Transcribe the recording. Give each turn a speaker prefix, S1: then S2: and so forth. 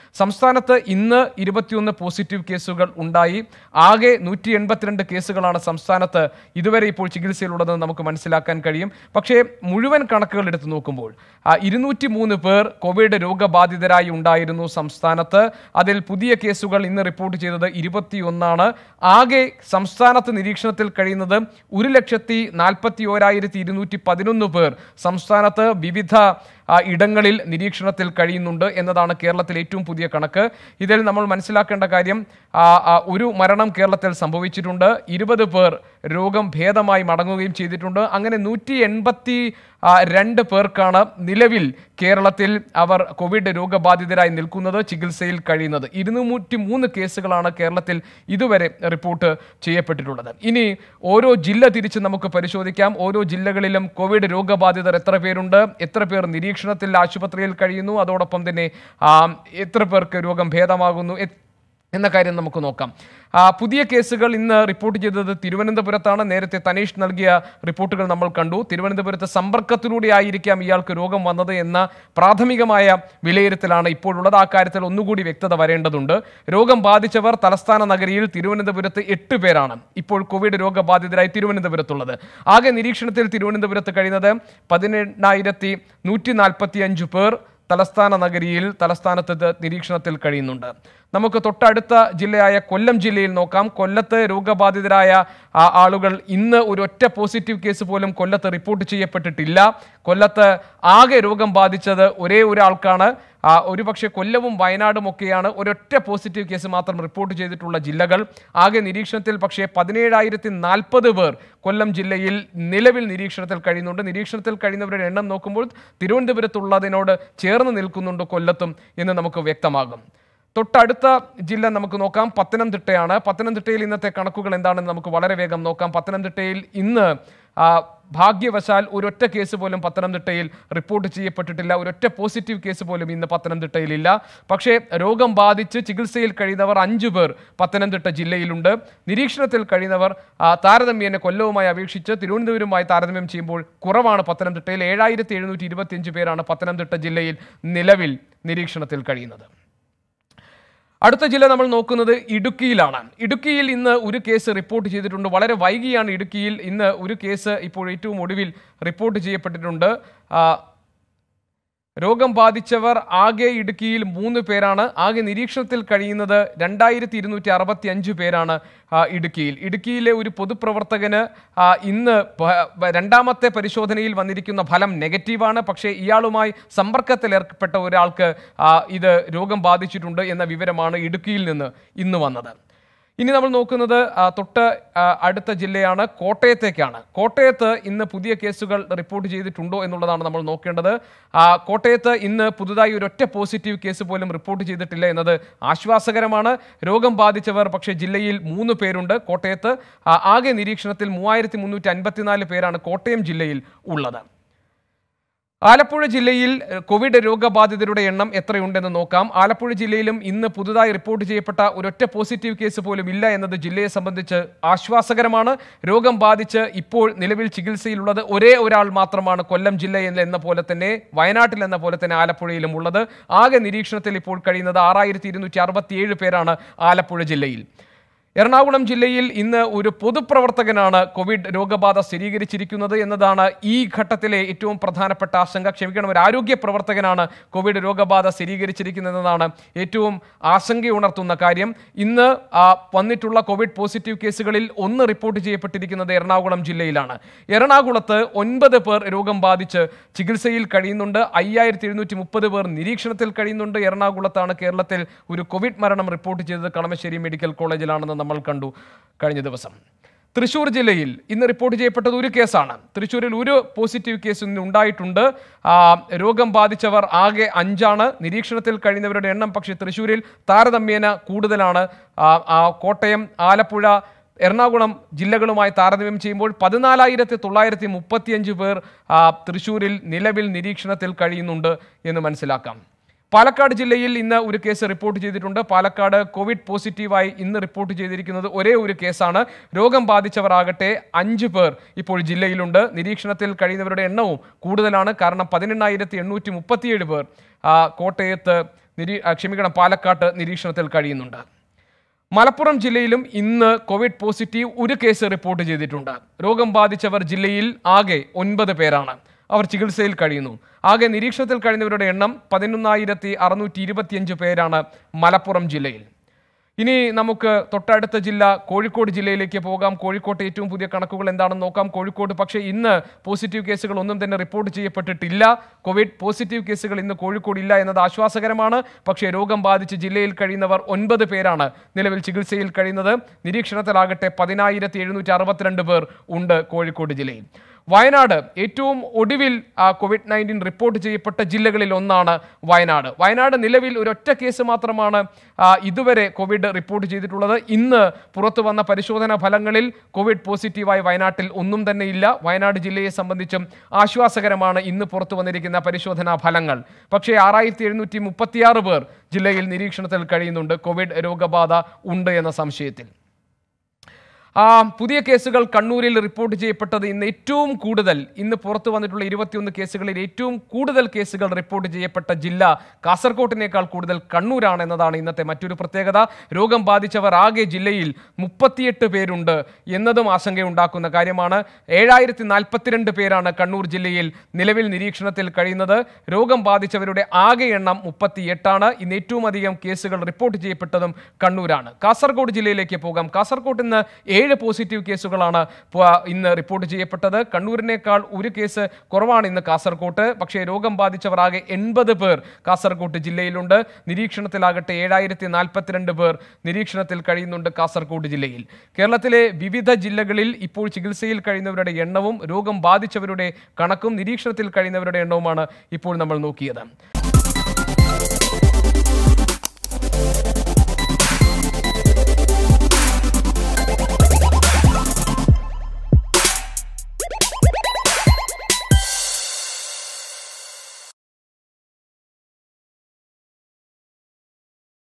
S1: സംസ്ഥാനത്ത് ഇന്ന് ഇരുപത്തിയൊന്ന് പോസിറ്റീവ് കേസുകൾ ഉണ്ടായി ആകെ നൂറ്റി എൺപത്തിരണ്ട് കേസുകളാണ് സംസ്ഥാനത്ത് ഇതുവരെ ഇപ്പോൾ ചികിത്സയിലുള്ളതെന്ന് നമുക്ക് മനസ്സിലാക്കാൻ കഴിയും പക്ഷേ മുഴുവൻ കണക്കുകൾ എടുത്തു നോക്കുമ്പോൾ ഇരുന്നൂറ്റി മൂന്ന് പേർ കോവിഡ് രോഗബാധിതരായി ഉണ്ടായിരുന്നു സംസ്ഥാനത്ത് അതിൽ പുതിയ കേസുകൾ ഇന്ന് റിപ്പോർട്ട് ചെയ്തത് ഇരുപത്തിയൊന്നാണ് ആകെ സംസ്ഥാനത്ത് നിരീക്ഷണത്തിൽ കഴിയുന്നത് ഒരു ലക്ഷത്തി നാൽപ്പത്തി ഓരായിരത്തി ഇരുന്നൂറ്റി പതിനൊന്ന് പേർ സംസ്ഥാനത്ത് വിവിധ ആ, ഇടങ്ങളിൽ നിരീക്ഷണത്തിൽ കഴിയുന്നുണ്ട് എന്നതാണ് കേരളത്തിലെ ഏറ്റവും പുതിയ കണക്ക് ഇതിൽ നമ്മൾ മനസ്സിലാക്കേണ്ട കാര്യം ആ, ആ, ഒരു മരണം കേരളത്തിൽ സംഭവിച്ചിട്ടുണ്ട് ഇരുപത് പേർ രോഗം ഭേദമായി മടങ്ങുകയും ചെയ്തിട്ടുണ്ട് അങ്ങനെ നൂറ്റി എൺപത്തി ആ, രണ്ട് പേർക്കാണ് നിലവിൽ കേരളത്തിൽ അവർ കോവിഡ് രോഗബാധിതരായി നിൽക്കുന്നത് ചികിത്സയിൽ കഴിയുന്നത് ഇരുന്നൂറ്റി മൂന്ന് കേസുകളാണ് കേരളത്തിൽ ഇതുവരെ റിപ്പോർട്ട് ചെയ്യപ്പെട്ടിട്ടുള്ളത് ഇനി ഓരോ ജില്ല തിരിച്ച് നമുക്ക് പരിശോധിക്കാം ഓരോ ജില്ലകളിലും കോവിഡ് രോഗബാധിതർ എത്ര പേരുണ്ട് എത്ര പേർ നിരീക്ഷണത്തിൽ ആശുപത്രിയിൽ കഴിയുന്നു അതോടൊപ്പം തന്നെ ആ, എത്ര പേർക്ക് രോഗം ഭേദമാകുന്നു എ- എന്ന കാര്യം നമുക്ക് നോക്കാം ആ, പുതിയ കേസുകൾ ഇന്ന് റിപ്പോർട്ട് ചെയ്തത് തിരുവനന്തപുരത്താണ് നേരത്തെ തനീഷ് നൽകിയ റിപ്പോർട്ടുകൾ നമ്മൾ കണ്ടു തിരുവനന്തപുരത്ത് സമ്പർക്കത്തിലൂടെ ആയിരിക്കാം ഇയാൾക്ക് രോഗം വന്നത് എന്ന പ്രാഥമികമായ വിലയിരുത്തലാണ് ഇപ്പോഴുള്ളത് ആ കാര്യത്തിൽ ഒന്നുകൂടി വ്യക്തത വരേണ്ടതുണ്ട് രോഗം ബാധിച്ചവർ തലസ്ഥാന നഗരിയിൽ തിരുവനന്തപുരത്ത് എട്ട് പേരാണ് ഇപ്പോൾ കോവിഡ് രോഗബാധിതരായി തിരുവനന്തപുരത്തുള്ളത് ആകെ നിരീക്ഷണത്തിൽ തിരുവനന്തപുരത്ത് കഴിയുന്നത് പതിനെണ്ണായിരത്തി നൂറ്റി നാൽപ്പത്തി അഞ്ച് പേർ തലസ്ഥാന നഗരിയിൽ തലസ്ഥാനത്ത് ഇത് നിരീക്ഷണത്തിൽ കഴിയുന്നുണ്ട് നമുക്ക് തൊട്ടടുത്ത ജില്ലയായ കൊല്ലം ജില്ലയിൽ നോക്കാം കൊല്ലത്ത് രോഗബാധിതരായ ആ ആളുകൾ ഇന്ന് ഒരു ഒറ്റ പോസിറ്റീവ് കേസ് പോലും കൊല്ലത്ത് റിപ്പോർട്ട് ചെയ്യപ്പെട്ടിട്ടില്ല കൊല്ലത്ത് ആകെ രോഗം ബാധിച്ചത് ഒരേ ഒരാൾക്കാണ് ആ, ഒരുപക്ഷെ കൊല്ലവും വയനാടും ഒക്കെയാണ് ഒരൊറ്റ പോസിറ്റീവ് കേസ് മാത്രം റിപ്പോർട്ട് ചെയ്തിട്ടുള്ള ജില്ലകൾ ആകെ നിരീക്ഷണത്തിൽ പക്ഷേ പതിനേഴായിരത്തി നാൽപ്പത് പേർ കൊല്ലം ജില്ലയിൽ നിലവിൽ നിരീക്ഷണത്തിൽ കഴിയുന്നുണ്ട് നിരീക്ഷണത്തിൽ കഴിയുന്നവരുടെ എണ്ണം നോക്കുമ്പോൾ തിരുവനന്തപുരത്തുള്ളതിനോട് ചേർന്ന് നിൽക്കുന്നുണ്ട് കൊല്ലത്തും എന്ന് നമുക്ക് വ്യക്തമാകും തൊട്ടടുത്ത ജില്ല നമുക്ക് നോക്കാം പത്തനംതിട്ടയാണ് പത്തനംതിട്ടയിൽ ഇന്നത്തെ കണക്കുകൾ എന്താണെന്ന് നമുക്ക് വളരെ വേഗം നോക്കാം പത്തനംതിട്ടയിൽ ഇന്ന് ആ, ഭാഗ്യവശാൽ ഒരൊറ്റ കേസ് പോലും പത്തനംതിട്ടയിൽ റിപ്പോർട്ട് ചെയ്യപ്പെട്ടിട്ടില്ല ഒരൊറ്റ പോസിറ്റീവ് കേസ് പോലും ഇന്ന് പത്തനംതിട്ടയിലില്ല പക്ഷേ രോഗം ബാധിച്ച് ചികിത്സയിൽ കഴിയുന്നവർ അഞ്ചു പേർ പത്തനംതിട്ട ജില്ലയിലുണ്ട് നിരീക്ഷണത്തിൽ കഴിയുന്നവർ ആ, താരതമ്യേന കൊല്ലവുമായി അപേക്ഷിച്ച് തിരുവനന്തപുരവുമായി താരതമ്യം ചെയ്യുമ്പോൾ കുറവാണ് പത്തനംതിട്ടയിൽ ഏഴായിരത്തി എഴുന്നൂറ്റി ഇരുപത്തിയഞ്ച് പേരാണ് പത്തനംതിട്ട ജില്ലയിൽ നിലവിൽ നിരീക്ഷണത്തിൽ കഴിയുന്നത് അടുത്ത ജില്ല നമ്മൾ നോക്കുന്നത് ഇടുക്കിയിലാണ് ഇടുക്കിയിൽ ഇന്ന് ഒരു കേസ് റിപ്പോർട്ട് ചെയ്തിട്ടുണ്ട് വളരെ വൈകിയാണ് ഇടുക്കിയിൽ ഇന്ന് ഒരു കേസ് ഇപ്പോൾ ഏറ്റവും ഒടുവിൽ റിപ്പോർട്ട് ചെയ്യപ്പെട്ടിട്ടുണ്ട് ആ, രോഗം ബാധിച്ചവർ ആകെ ഇടുക്കിയിൽ മൂന്ന് പേരാണ് ആകെ നിരീക്ഷണത്തിൽ കഴിയുന്നത് രണ്ടായിരത്തി ഇരുന്നൂറ്റി അറുപത്തി അഞ്ച് പേരാണ് ആ, ഇടുക്കിയിൽ ഇടുക്കിയിലെ ഒരു പൊതുപ്രവർത്തകന് ആ, ഇന്ന് ഭ- രണ്ടാമത്തെ പരിശോധനയിൽ വന്നിരിക്കുന്ന ഫലം നെഗറ്റീവാണ് പക്ഷേ ഇയാളുമായി സമ്പർക്കത്തിൽ ഏർപ്പെട്ട ഒരാൾക്ക് ആ, ഇത് രോഗം ബാധിച്ചിട്ടുണ്ട് എന്ന വിവരമാണ് ഇടുക്കിയിൽ നിന്ന് ഇന്ന് വന്നത് ഇനി നമ്മൾ നോക്കുന്നത് ആ, തൊട്ട് ആ, അടുത്ത ജില്ലയാണ് കോട്ടയത്തേക്കാണ് കോട്ടയത്ത് ഇന്ന് പുതിയ കേസുകൾ റിപ്പോർട്ട് ചെയ്തിട്ടുണ്ടോ എന്നുള്ളതാണ് നമ്മൾ നോക്കേണ്ടത് ആ, കോട്ടയത്ത് ഇന്ന് പുതുതായി ഒരൊറ്റ പോസിറ്റീവ് കേസ് പോലും റിപ്പോർട്ട് ചെയ്തിട്ടില്ല എന്നത് ആശ്വാസകരമാണ് രോഗം ബാധിച്ചവർ പക്ഷേ ജില്ലയിൽ മൂന്ന് പേരുണ്ട് കോട്ടയത്ത് ആ, ആകെ നിരീക്ഷണത്തിൽ മൂവായിരത്തി മുന്നൂറ്റി അൻപത്തിനാല് പേരാണ് കോട്ടയം ജില്ലയിൽ ഉള്ളത് ആലപ്പുഴ ജില്ലയിൽ എഹ്, കോവിഡ് രോഗബാധിതരുടെ എണ്ണം എത്രയുണ്ടെന്ന് നോക്കാം ആലപ്പുഴ ജില്ലയിലും ഇന്ന് പുതുതായി റിപ്പോർട്ട് ചെയ്യപ്പെട്ട ഒരൊറ്റ പോസിറ്റീവ് കേസ് പോലും ഇല്ല എന്നത് ജില്ലയെ സംബന്ധിച്ച് ആശ്വാസകരമാണ് രോഗം ബാധിച്ച് ഇപ്പോൾ നിലവിൽ ചികിത്സയിലുള്ളത് ഒരേ ഒരാൾ മാത്രമാണ് കൊല്ലം ജില്ലയിൽ എന്ന പോലെ തന്നെ വയനാട്ടിൽ എന്ന പോലെ തന്നെ ആലപ്പുഴയിലും ഉള്ളത് ആകെ നിരീക്ഷണത്തിൽ ഇപ്പോൾ കഴിയുന്നത് ആറായിരത്തി ഇരുന്നൂറ്റി അറുപത്തിയേഴ് പേരാണ് ആലപ്പുഴ ജില്ലയിൽ എറണാകുളം ജില്ലയിൽ ഇന്ന് ഒരു പൊതുപ്രവർത്തകനാണ് കോവിഡ് രോഗബാധ സ്ഥിരീകരിച്ചിരിക്കുന്നത് എന്നതാണ് ഈ ഘട്ടത്തിലെ ഏറ്റവും പ്രധാനപ്പെട്ട ആശങ്ക ക്ഷമിക്കണം ഒരു ആരോഗ്യ പ്രവർത്തകനാണ് കോവിഡ് രോഗബാധ സ്ഥിരീകരിച്ചിരിക്കുന്നതെന്നതാണ് ഏറ്റവും ആശങ്കയുണർത്തുന്ന കാര്യം ഇന്ന് ആ, വന്നിട്ടുള്ള കോവിഡ് പോസിറ്റീവ് കേസുകളിൽ ഒന്ന് റിപ്പോർട്ട് ചെയ്യപ്പെട്ടിരിക്കുന്നത് എറണാകുളം ജില്ലയിലാണ് എറണാകുളത്ത് ഒൻപത് പേർ രോഗം ബാധിച്ച് ചികിത്സയിൽ കഴിയുന്നുണ്ട് അയ്യായിരത്തി എഴുന്നൂറ്റി മുപ്പത് പേർ നിരീക്ഷണത്തിൽ കഴിയുന്നുണ്ട് എറണാകുളത്താണ് കേരളത്തിൽ ഒരു കോവിഡ് മരണം റിപ്പോർട്ട് ചെയ്തത് കളമശ്ശേരി മെഡിക്കൽ കോളേജിലാണെന്ന് നമ്മൾ കണ്ടു കഴിഞ്ഞ ദിവസം തൃശൂർ ജില്ലയിൽ ഇന്ന് റിപ്പോർട്ട് ചെയ്യപ്പെട്ടത് ഒരു കേസാണ് തൃശ്ശൂരിൽ ഒരു പോസിറ്റീവ് കേസ് ഇന്ന് ഉണ്ടായിട്ടുണ്ട് ആ, രോഗം ബാധിച്ചവർ ആകെ അഞ്ചാണ് നിരീക്ഷണത്തിൽ കഴിയുന്നവരുടെ എണ്ണം പക്ഷേ തൃശ്ശൂരിൽ താരതമ്യേന കൂടുതലാണ് ആ, ആ, കോട്ടയം ആലപ്പുഴ എറണാകുളം ജില്ലകളുമായി താരതമ്യം ചെയ്യുമ്പോൾ പതിനാലായിരത്തി തൊള്ളായിരത്തി മുപ്പത്തിയഞ്ച് പേർ ആ, തൃശ്ശൂരിൽ നിലവിൽ നിരീക്ഷണത്തിൽ കഴിയുന്നുണ്ട് എന്ന് മനസ്സിലാക്കാം പാലക്കാട് ജില്ലയിൽ ഇന്ന് ഒരു കേസ് റിപ്പോർട്ട് ചെയ്തിട്ടുണ്ട് പാലക്കാട് കോവിഡ് പോസിറ്റീവായി ഇന്ന് റിപ്പോർട്ട് ചെയ്തിരിക്കുന്നത് ഒരേ ഒരു കേസാണ് രോഗം ബാധിച്ചവർ ആകട്ടെ അഞ്ച് പേർ ഇപ്പോൾ ജില്ലയിലുണ്ട് നിരീക്ഷണത്തിൽ കഴിയുന്നവരുടെ എണ്ണവും കൂടുതലാണ് കാരണം പതിനെണ്ണായിരത്തി എണ്ണൂറ്റി മുപ്പത്തിയേഴ് പേർ ആ, കോട്ടയത്ത് നിരീ ആ, ക്ഷമിക്കണം പാലക്കാട്ട് നിരീക്ഷണത്തിൽ കഴിയുന്നുണ്ട് മലപ്പുറം ജില്ലയിലും ഇന്ന് കോവിഡ് പോസിറ്റീവ് ഒരു കേസ് റിപ്പോർട്ട് ചെയ്തിട്ടുണ്ട് രോഗം ബാധിച്ചവർ ജില്ലയിൽ ആകെ ഒൻപത് പേരാണ് അവർ ചികിത്സയിൽ കഴിയുന്നു ആകെ നിരീക്ഷണത്തിൽ കഴിയുന്നവരുടെ എണ്ണം പതിനൊന്നായിരത്തി അറുന്നൂറ്റി ഇരുപത്തിയഞ്ച് പേരാണ് മലപ്പുറം ജില്ലയിൽ ഇനി നമുക്ക് തൊട്ടടുത്ത ജില്ല കോഴിക്കോട് ജില്ലയിലേക്ക് പോകാം കോഴിക്കോട്ടെ ഏറ്റവും പുതിയ കണക്കുകൾ എന്താണെന്ന് നോക്കാം കോഴിക്കോട് പക്ഷേ ഇന്ന് പോസിറ്റീവ് കേസുകൾ ഒന്നും തന്നെ റിപ്പോർട്ട് ചെയ്യപ്പെട്ടിട്ടില്ല കോവിഡ് പോസിറ്റീവ് കേസുകൾ ഇന്ന് കോഴിക്കോട് ഇല്ല എന്നത് ആശ്വാസകരമാണ് പക്ഷേ രോഗം ബാധിച്ച് ജില്ലയിൽ കഴിയുന്നവർ ഒൻപത് പേരാണ് നിലവിൽ ചികിത്സയിൽ കഴിയുന്നത് നിരീക്ഷണത്തിലാകട്ടെ പതിനായിരത്തി എഴുന്നൂറ്റി അറുപത്തിരണ്ട് പേർ ഉണ്ട് കോഴിക്കോട് ജില്ലയിൽ വയനാട് ഏറ്റവും ഒടുവിൽ ആ, കോവിഡ് നയൻറ്റീൻ റിപ്പോർട്ട് ചെയ്യപ്പെട്ട ജില്ലകളിൽ ഒന്നാണ് വയനാട് വയനാട് നിലവിൽ ഒരൊറ്റ കേസ് മാത്രമാണ് ആ, ഇതുവരെ കോവിഡ് റിപ്പോർട്ട് ചെയ്തിട്ടുള്ളത് ഇന്ന് പുറത്തു വന്ന പരിശോധനാ ഫലങ്ങളിൽ കോവിഡ് പോസിറ്റീവായി വയനാട്ടിൽ ഒന്നും തന്നെ ഇല്ല വയനാട് ജില്ലയെ സംബന്ധിച്ചും ആശ്വാസകരമാണ് ഇന്ന് പുറത്തു വന്നിരിക്കുന്ന പരിശോധനാ ഫലങ്ങൾ പക്ഷേ ആറായിരത്തി എഴുന്നൂറ്റി മുപ്പത്തിയാറ് പേർ ജില്ലയിൽ നിരീക്ഷണത്തിൽ കഴിയുന്നുണ്ട് കോവിഡ് രോഗബാധ ഉണ്ട് എന്ന സംശയത്തിൽ ആ, പുതിയ കേസുകൾ കണ്ണൂരിൽ റിപ്പോർട്ട് ചെയ്യപ്പെട്ടത് ഇന്ന് ഏറ്റവും കൂടുതൽ ഇന്ന് പുറത്തു വന്നിട്ടുള്ള ഇരുപത്തിയൊന്ന് കേസുകളിൽ ഏറ്റവും കൂടുതൽ കേസുകൾ റിപ്പോർട്ട് ചെയ്യപ്പെട്ട ജില്ല കാസർകോട്ടിനേക്കാൾ കൂടുതൽ കണ്ണൂരാണ് എന്നതാണ് ഇന്നത്തെ മറ്റൊരു പ്രത്യേകത രോഗം ബാധിച്ചവർ ആകെ ജില്ലയിൽ മുപ്പത്തിയെട്ട് പേരുണ്ട് എന്നതും ആശങ്കയുണ്ടാക്കുന്ന കാര്യമാണ് ഏഴായിരത്തി നാൽപ്പത്തിരണ്ട് പേരാണ് കണ്ണൂർ ജില്ലയിൽ നിലവിൽ നിരീക്ഷണത്തിൽ കഴിയുന്നത് രോഗം ബാധിച്ചവരുടെ ആകെ എണ്ണം മുപ്പത്തിയെട്ടാണ് ഇന്ന് ഏറ്റവും അധികം കേസുകൾ റിപ്പോർട്ട് ചെയ്യപ്പെട്ടതും കണ്ണൂരാണ് കാസർഗോഡ് ജില്ലയിലേക്ക് പോകാം കാസർഗോഡ് ഇന്ന് ഏഴ് പോസിറ്റീവ് കേസുകളാണ് പ- ഇന്ന് റിപ്പോർട്ട് ചെയ്യപ്പെട്ടത് കണ്ണൂരിനേക്കാൾ ഒരു കേസ് കുറവാണ് ഇന്ന് കാസർകോട്ട് പക്ഷേ രോഗം ബാധിച്ചവർ ആകെ എൺപത് പേർ കാസർകോട്ട് ജില്ലയിലുണ്ട് നിരീക്ഷണത്തിലാകട്ടെ ഏഴായിരത്തി നാൽപ്പത്തിരണ്ട് പേർ നിരീക്ഷണത്തിൽ കഴിയുന്നുണ്ട് കാസർഗോഡ് ജില്ലയിൽ കേരളത്തിലെ വിവിധ ജില്ലകളിൽ ഇപ്പോൾ ചികിത്സയിൽ കഴിയുന്നവരുടെ എണ്ണവും രോഗം ബാധിച്ചവരുടെ കണക്കും നിരീക്ഷണത്തിൽ കഴിയുന്നവരുടെ എണ്ണവുമാണ് ഇപ്പോൾ നമ്മൾ നോക്കിയത്